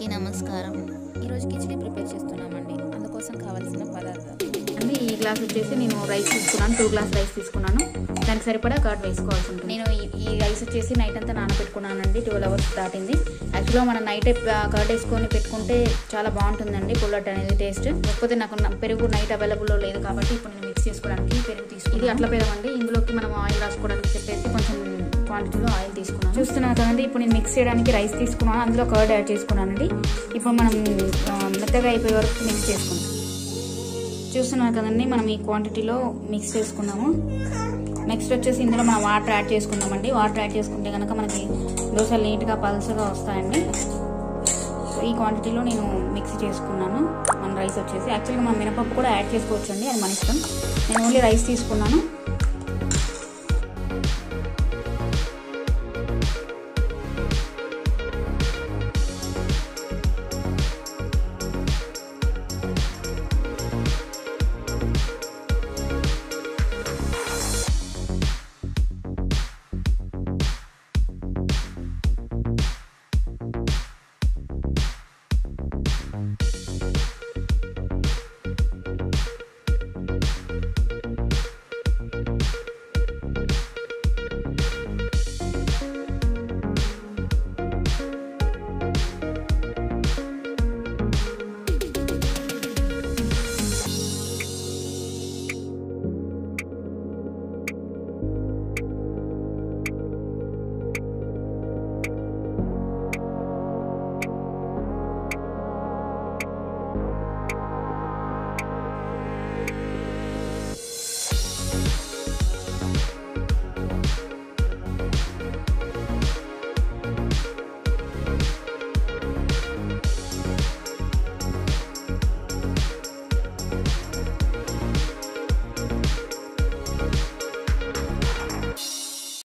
నమస్కారం ఈరోజు కిచిడి ప్రిపేర్ చేస్తున్నామండి అందుకోసం కావాల్సిన పదార్థాలు అండి ఈ గ్లాస్ వచ్చేసి నేను రైస్ తీసుకున్నాను టూ గ్లాస్ రైస్ తీసుకున్నాను దానికి సరిపడా కర్డ్ వేసుకోవాల్సి ఉంటుంది నేను ఈ- ఈ రైస్ వచ్చేసి నైట్ అంతా నానబెట్టుకున్నానండి ట్వెల్వ్ అవర్స్ దాటింది యాక్చువల్గా మనం నైట్ కర్డ్ వేసుకొని పెట్టుకుంటే చాలా బాగుంటుందండి పుల్లట్ అనేది టేస్ట్ కాకపోతే నాకు న- పెరుగు నైట్ అవైలబుల్లో లేదు కాబట్టి ఇప్పుడు నేను మిక్స్ చేసుకోవడానికి పెరుగు తీసుకున్నాను ఇది అట్ల పెరుగు అండి ఇందులోకి మనం ఆయిల్ రాసుకోవడానికి చెప్పేసి కొంచెం క్వాంటిటీలో ఆయిల్ తీసుకున్నాను చూస్తున్నాను కదండి ఇప్పుడు నేను మిక్స్ చేయడానికి రైస్ తీసుకున్నాను అందులో కర్డ్ యాడ్ చేసుకున్నానండి ఇప్పుడు మనం ఆ, మెత్తగా అయిపోయే వరకు మిక్స్ చేసుకుందాం చూస్తున్నారు కదండి మనం ఈ క్వాంటిటీలో మిక్స్ చేసుకున్నాము నెక్స్ట్ వచ్చేసి ఇందులో మనం వాటర్ యాడ్ చేసుకుందామండి వాటర్ యాడ్ చేసుకుంటే కనుక మనకి దోశలు నీట్గా పల్చగా వస్తాయండి సో ఈ క్వాంటిటీలో నేను మిక్స్ చేసుకున్నాను మన రైస్ వచ్చేసి యాక్చువల్గా మనం మినపప్పు కూడా యాడ్ చేసుకోవచ్చు అండి అది మన ఇష్టం నేను ఓన్లీ రైస్ తీసుకున్నాను